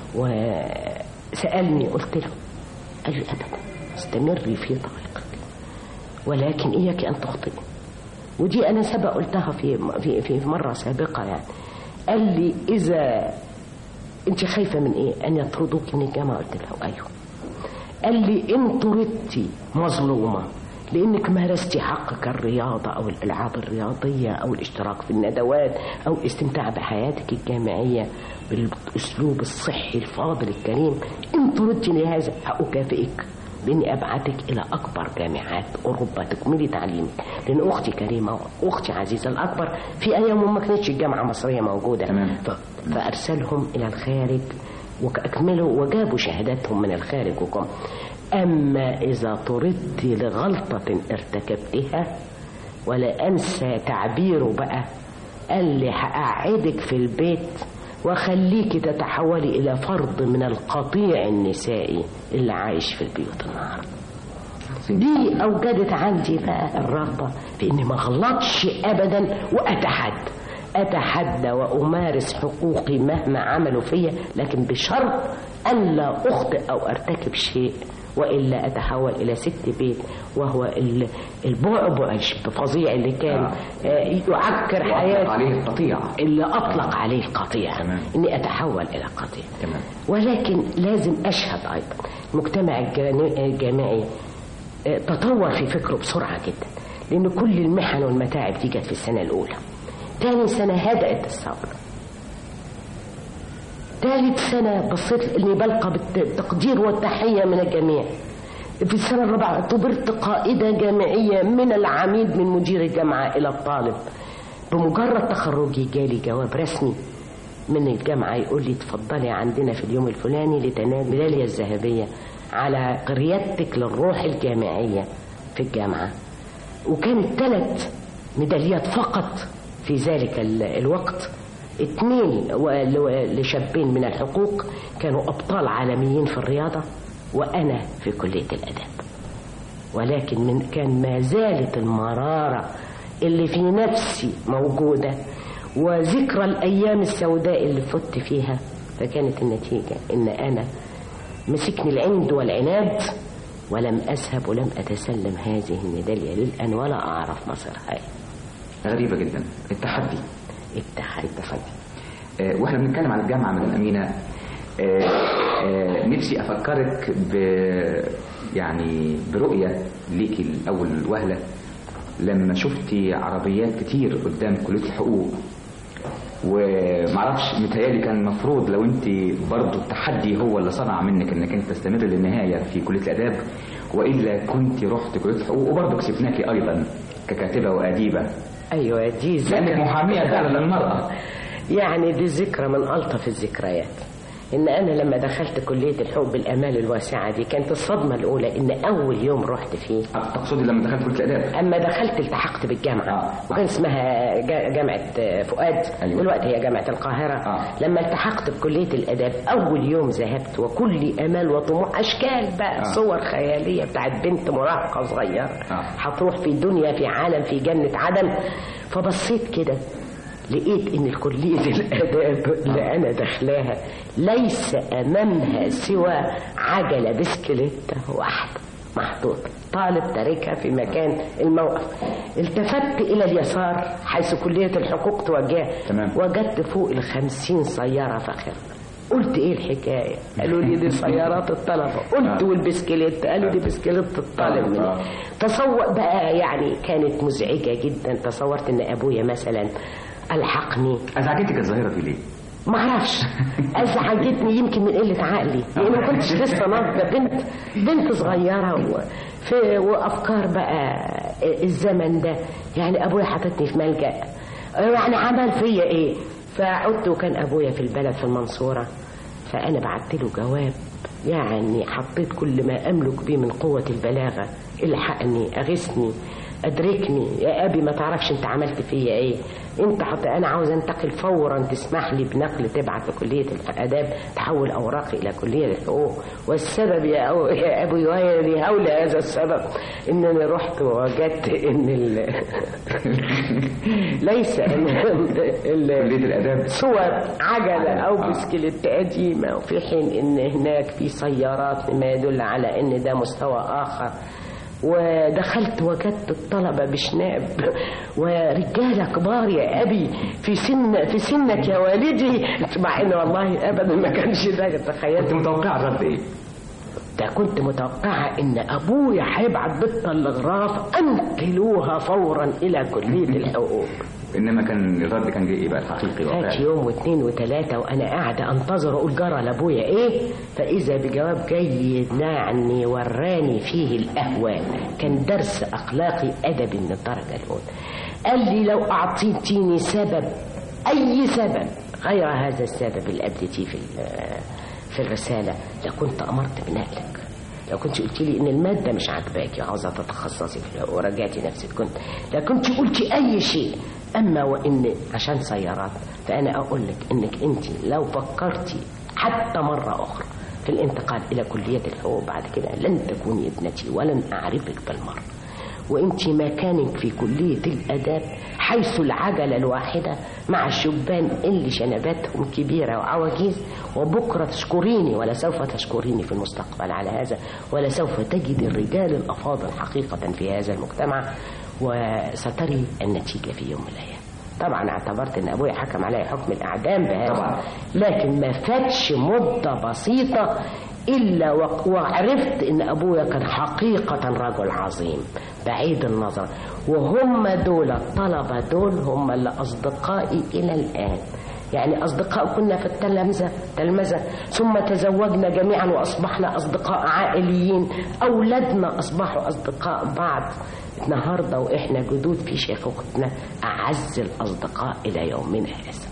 وسالني قلت له قال لي ابدا استمري في طريقك ولكن اياك ان تخطئي ودي انا سبق قلتها في في في مره سابقه يعني قال لي اذا انت خايفه من ايه ان يطردوك من الجامعه قلت له ايوه قال لي ان طردتي مظلومه لانك مارستي حقك الرياضه او الالعاب الرياضيه او الاشتراك في الندوات او الاستمتاع بحياتك الجامعيه بالاسلوب الصحي الفاضل الكريم ان طردتي لهذا اكافئك باني ابعتك الى اكبر جامعات اوروبا تكملي تعليمك لان اختي كريمه واختي عزيزه الاكبر في ايام ما كانتش الجامعه المصريه موجوده تمام. فارسلهم الى الخارج واكملوا وجابوا شهاداتهم من الخارج وكم اما اذا طردت لغلطه ارتكبتها ولا انسى تعبيره بقى قال لي هقعدك في البيت واخليك تتحولي الى فرد من القطيع النسائي اللي عايش في البيوت النهارده دي اوجدت عندي بقى الرغبه في اني ما اغلطش ابدا واتحدى اتحدى وامارس حقوقي مهما عملوا فيا لكن بشرط ان لا اخطئ او ارتكب شيء والا اتحول الى ست بيت وهو ال- البعبع الفظيع اللي كان آه. يعكر وأطلق حياتي عليه القطيع. اللي اطلق عليه القطيع اني اتحول الى قطيع تمام. ولكن لازم اشهد ايضا المجتمع الجاني- الجامعي آه، تطور في فكره بسرعه جدا لان كل المحن والمتاعب دي جت في السنه الاولى تاني سنه هدأت الثوره ثالث سنة بصيت اني بلقى بالتقدير والتحية من الجميع في السنة الرابعة اعتبرت قائدة جامعية من العميد من مدير الجامعة إلى الطالب بمجرد تخرجي جالي جواب رسمي من الجامعة يقول لي تفضلي عندنا في اليوم الفلاني لتنال الميدالية الذهبية على قيادتك للروح الجامعية في الجامعة وكانت ثلاث ميداليات فقط في ذلك ال- الوقت اثنين و- لشابين من الحقوق كانوا أبطال عالميين في الرياضة وأنا في كلية الأداب ولكن من كان ما زالت المرارة اللي في نفسي موجودة وذكرى الأيام السوداء اللي فت فيها فكانت النتيجة إن أنا مسكني العند والعناد ولم أذهب ولم أتسلم هذه الميدالية للآن ولا أعرف مصيرها إيه. غريبة جدا التحدي التحدي التحدي آه، واحنا بنتكلم عن الجامعة مدام أمينة آه، آه، نفسي أفكرك ب يعني برؤية ليكي الأول وهلة لما شفتي عربيات كتير قدام كلية الحقوق ومعرفش متهيألي كان المفروض لو انت برضو التحدي هو اللي صنع منك انك انت تستمر للنهاية في كلية الآداب وإلا كنت رحت كلية الحقوق وبرضو كسبناكي أيضا ككاتبة وأديبة أيوة دي لأنك محامية فعلا للمرأة يعني دي ذكرى من ألطف الذكريات ان انا لما دخلت كليه الحقوق بالامال الواسعه دي كانت الصدمه الاولى ان اول يوم رحت فيه تقصدي لما دخلت كليه الاداب اما دخلت التحقت بالجامعه وكان اسمها جا- جامعه فؤاد أيوة. دلوقتي هي جامعه القاهره لما التحقت بكليه الاداب اول يوم ذهبت وكل امال وطموح اشكال بقى آه. صور خياليه بتاعت بنت مراهقه صغيره هتروح في دنيا في عالم في جنه عدن فبصيت كده لقيت ان الكليه الاداب اللي انا داخلاها ليس امامها سوى عجله بسكليته واحده محطوطه طالب تاركها في مكان الموقف التفت الى اليسار حيث كليه الحقوق توجه تمام. وجدت فوق الخمسين سياره فاخره قلت ايه الحكايه قالوا لي دي سيارات الطلبه قلت والبسكليت قالوا دي بسكليت الطالب مني تصور بقى يعني كانت مزعجه جدا تصورت ان ابويا مثلا الحقني ازعجتك الظاهره دي ليه؟ ما اعرفش ازعجتني يمكن من قله عقلي لان ما كنتش لسه ناضجه بنت بنت صغيره و... في وافكار بقى الزمن ده يعني ابويا حاططني في ملجا يعني عمل فيا ايه فعدت وكان ابويا في البلد في المنصوره فانا بعت له جواب يعني حطيت كل ما املك به من قوه البلاغه الحقني اغثني ادركني يا ابي ما تعرفش انت عملت فيا ايه انت حتى انا عاوز انتقل فورا تسمح لي بنقل تبعت لكليه الاداب تحول اوراقي الى كليه الحقوق والسبب يا, أو يا ابو يوهي هول هذا السبب انني رحت ووجدت ان ال... ليس ان ال... كليه الاداب صور عجله او بسكليت قديمه وفي حين ان هناك في سيارات مما يدل على ان ده مستوى اخر ودخلت وجدت الطلبة بشناب ورجالة كبار يا أبي في سن في سنك يا والدي مع إن والله أبدا ما كانش ده تخيلت كنت متوقعه الرد ايه؟ ده كنت متوقعة إن أبويا هيبعت بالتلغراف أنقلوها فورا إلى كلية الحقوق انما كان الرد كان جه ايه بقى الحقيقي فات واقعي يوم واثنين وثلاثة وأنا قاعدة أنتظر أقول جرى لأبويا إيه فإذا بجواب جيد نعني وراني فيه الأهوال كان درس أخلاقي أدبي من الدرجة الأولى قال لي لو أعطيتيني سبب أي سبب غير هذا السبب اللي أبدتيه في ال- في الرسالة لكنت أمرت بنقلك لو كنت قلت لي ان الماده مش عاجباكي عاوزه تتخصصي فيها وراجعتي نفسك كنت لو كنت قلتي اي شيء اما وان عشان سيارات فانا اقول لك انك انت لو فكرتي حتى مره اخرى في الانتقال الى كليه الحقوق بعد كده لن تكوني ابنتي ولن اعرفك بالمره وانت مكانك في كليه الاداب حيث العجله الواحده مع الشبان اللي شنباتهم كبيره وعواجيز وبكره تشكريني ولا سوف تشكريني في المستقبل على هذا ولا سوف تجد الرجال الافاضل حقيقه في هذا المجتمع وستري النتيجه في يوم من الايام طبعا اعتبرت ان ابويا حكم علي حكم الاعدام بهذا طبعا. لكن ما فاتش مده بسيطه الا و- وعرفت ان ابويا كان حقيقه رجل عظيم بعيد النظر وهم دول الطلبه دول هم اللي اصدقائي الى الان يعني أصدقاء كنا في التلمذة تلمذة ثم تزوجنا جميعا وأصبحنا أصدقاء عائليين أولادنا أصبحوا أصدقاء بعض النهاردة وإحنا جدود في شيخوختنا أعز الأصدقاء إلى يومنا هذا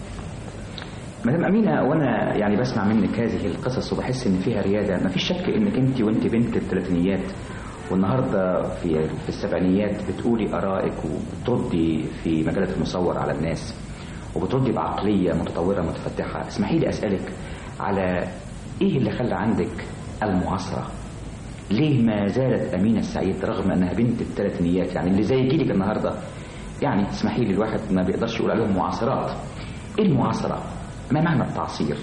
مدام أمينة وأنا يعني بسمع منك هذه القصص وبحس إن فيها ريادة مفيش شك إنك أنت وأنت بنت الثلاثينيات والنهاردة في في السبعينيات بتقولي آرائك وبتردي في مجلة المصور على الناس وبتردي بعقلية متطورة متفتحة اسمحي لي أسألك على إيه اللي خلى عندك المعاصرة ليه ما زالت أمينة السعيد رغم أنها بنت الثلاثينيات يعني اللي زي جيلك النهاردة يعني اسمحي لي الواحد ما بيقدرش يقول عليهم معاصرات إيه المعاصرة ما معنى التعصير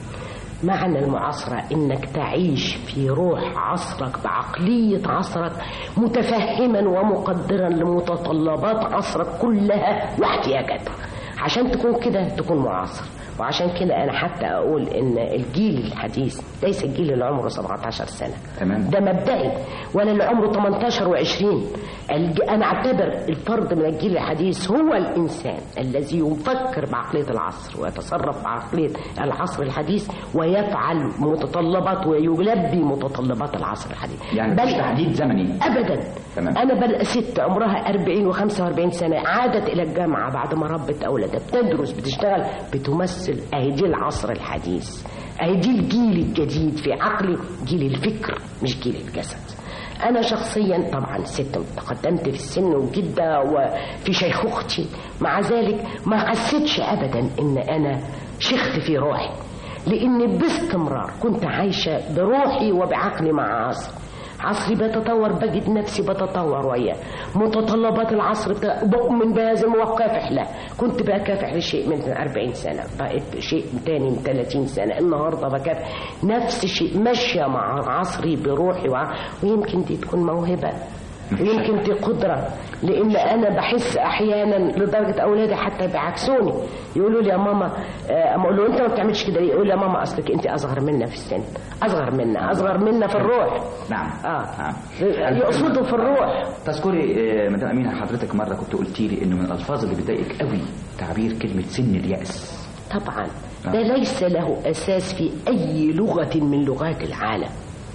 معنى المعاصرة إنك تعيش في روح عصرك بعقلية عصرك متفهما ومقدرا لمتطلبات عصرك كلها واحتياجاتها عشان تكون كده تكون معاصر وعشان كده انا حتى اقول ان الجيل الحديث ليس الجيل اللي عمره 17 سنه تمام ده مبدئي ولا اللي عمره 18 و20 الج... انا اعتبر الفرد من الجيل الحديث هو الانسان الذي يفكر بعقليه العصر ويتصرف بعقليه العصر الحديث ويفعل متطلبات ويلبي متطلبات العصر الحديث يعني مش تحديد زمني ابدا تمام. انا بل ست عمرها 40 و45 سنه عادت الى الجامعه بعد ما ربت اولاد انت بتدرس بتشتغل بتمثل اهي دي العصر الحديث اهي دي الجيل الجديد في عقلي جيل الفكر مش جيل الجسد انا شخصيا طبعا ست تقدمت في السن وجدا وفي شيخوختي مع ذلك ما حسيتش ابدا ان انا شخت في روحي لاني باستمرار كنت عايشه بروحي وبعقلي مع عصري عصري بتطور بجد نفسي بتطور وياه متطلبات العصر بتا... بؤمن بهذا وكافح له كنت بكافح لشيء من 40 سنة بقيت شيء تاني من 30 سنة النهاردة بكافح نفس الشيء ماشية مع عصري بروحي وع... ويمكن دي تكون موهبة ويمكن دي قدرة لأن أنا بحس أحيانا لدرجة أولادي حتى بيعكسوني يقولوا لي يا ماما آه، أما أقول له أنت ما بتعملش كده ليه؟ يقول لي يا ماما أصلك أنت أصغر منا في السن أصغر منا أصغر منا في الروح نعم آه نعم يقصدوا في الروح تذكري آه، مدام أمينة حضرتك مرة كنت قلتي لي إنه من الألفاظ اللي بتضايقك قوي تعبير كلمة سن اليأس طبعا ده ليس له أساس في أي لغة من لغات العالم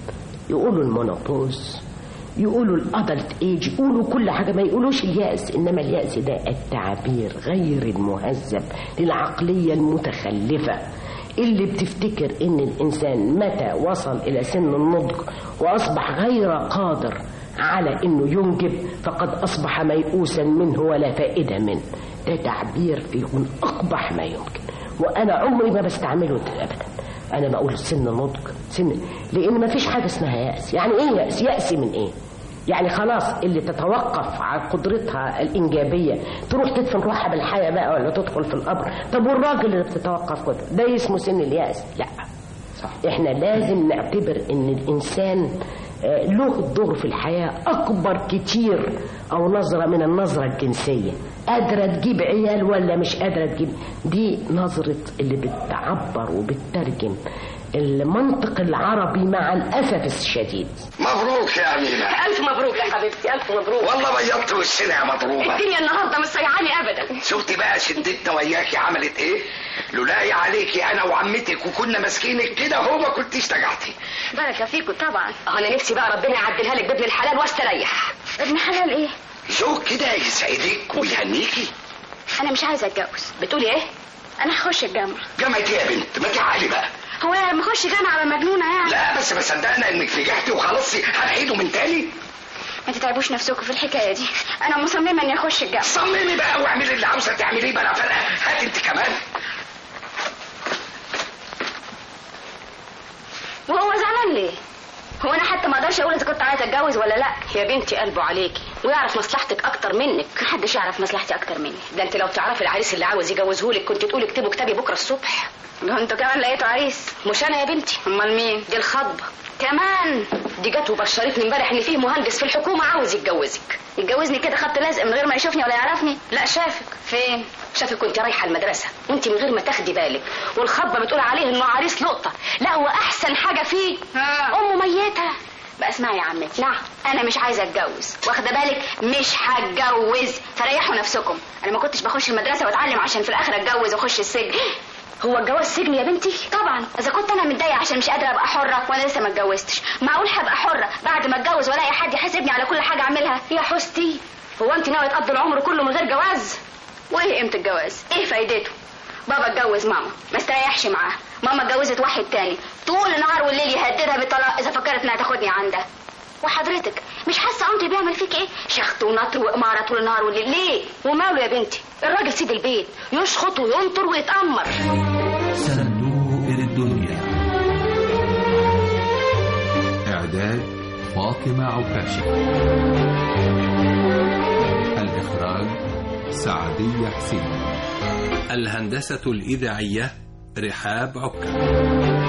يقولوا المونوبوز يقولوا الادلت ايج يقولوا كل حاجه ما يقولوش اليأس انما اليأس ده التعبير غير المهذب للعقليه المتخلفه اللي بتفتكر ان الانسان متى وصل الى سن النضج واصبح غير قادر على انه ينجب فقد اصبح ميؤوسا منه ولا فائده منه ده تعبير فيه من اقبح ما يمكن وانا عمري ما بستعمله ابدا انا بقول سن نضج سن لان ما فيش حاجه اسمها يأس يعني ايه يأس يأسي من ايه يعني خلاص اللي تتوقف عن قدرتها الإنجابية تروح تدفن روحها بالحياة بقى ولا تدخل في القبر طب والراجل اللي بتتوقف قدرة ده اسمه سن اليأس لا صح. احنا لازم نعتبر ان الانسان آه، له دور في الحياة أكبر كتير أو نظرة من النظرة الجنسية قادرة تجيب عيال ولا مش قادرة تجيب دي نظرة اللي بتعبر وبتترجم المنطق العربي مع الأسف الشديد مبروك يا أمينة ألف مبروك يا حبيبتي ألف مبروك والله بيضت وشنا يا مضروبة الدنيا النهارده مش سيعاني أبدا شفتي بقى شدتنا وياكي عملت ايه لولاي عليكي انا وعمتك وكنا ماسكينك كده هو ما كنتيش تجعتي بركة فيكم طبعا أنا نفسي بقى ربنا يعدلها لك بابن الحلال واستريح ابن حلال إيه؟ زوج كده يسعدك ويهنيكي أنا مش عايزة أتجوز بتقولي إيه؟ أنا هخش الجامعة جامعة ايه يا بنت ما تعالي بقى هو أنا لما أخش جامعة أبقى مجنونة يعني لا بس ما صدقنا انك نجحتي وخلاص هنعيده من تاني ما تتعبوش نفسكم في الحكاية دي أنا مصممة إني أخش الجامعة صممي بقى واعملي اللي عاوزه تعمليه بلا فرقه هات انت كمان وهو زعلان ليه؟ هو انا حتى ما اقدرش اقول اذا كنت عايزه اتجوز ولا لا يا بنتي قلبه عليكي ويعرف مصلحتك اكتر منك محدش يعرف مصلحتي اكتر مني ده انت لو تعرفي العريس اللي عاوز يجوزهولك كنت تقولي اكتبوا كتابي بكره الصبح ده انتوا كمان لقيتوا عريس مش انا يا بنتي امال مين دي الخطبه كمان دي جت وبشرتني امبارح ان فيه مهندس في الحكومه عاوز يتجوزك يتجوزني كده خط لازق من غير ما يشوفني ولا يعرفني لا شافك فين شافك كنت رايحه المدرسه وانت من غير ما تاخدي بالك والخطبه بتقول عليه انه عريس لقطه لا هو احسن حاجه فيه امه ميته بقى اسمعي يا عمتي نعم انا مش عايزه اتجوز واخده بالك مش هتجوز فريحوا نفسكم انا ما كنتش بخش المدرسه واتعلم عشان في الاخر اتجوز واخش السجن هو الجواز سجن يا بنتي طبعا اذا كنت انا متضايقه عشان مش قادره ابقى حره وانا لسه ما اتجوزتش معقول هبقى حره بعد ما اتجوز والاقي حد يحاسبني على كل حاجه اعملها يا حستي هو انت ناويه تقضي العمر كله من غير جواز وايه قيمه الجواز ايه فايدته بابا اتجوز ماما ما استريحش معاها ماما اتجوزت واحد تاني طول النهار والليل يهددها بالطلاق اذا فكرت انها تاخدني عندها وحضرتك مش حاسه عمتي بيعمل فيك ايه شخط ونطر واماره طول النهار والليل ليه وماله يا بنتي الراجل سيد البيت يشخط وينطر ويتامر صندوق الدنيا إعداد فاطمة عكاشة الإخراج سعدية حسين الهندسة الإذاعية رحاب عكا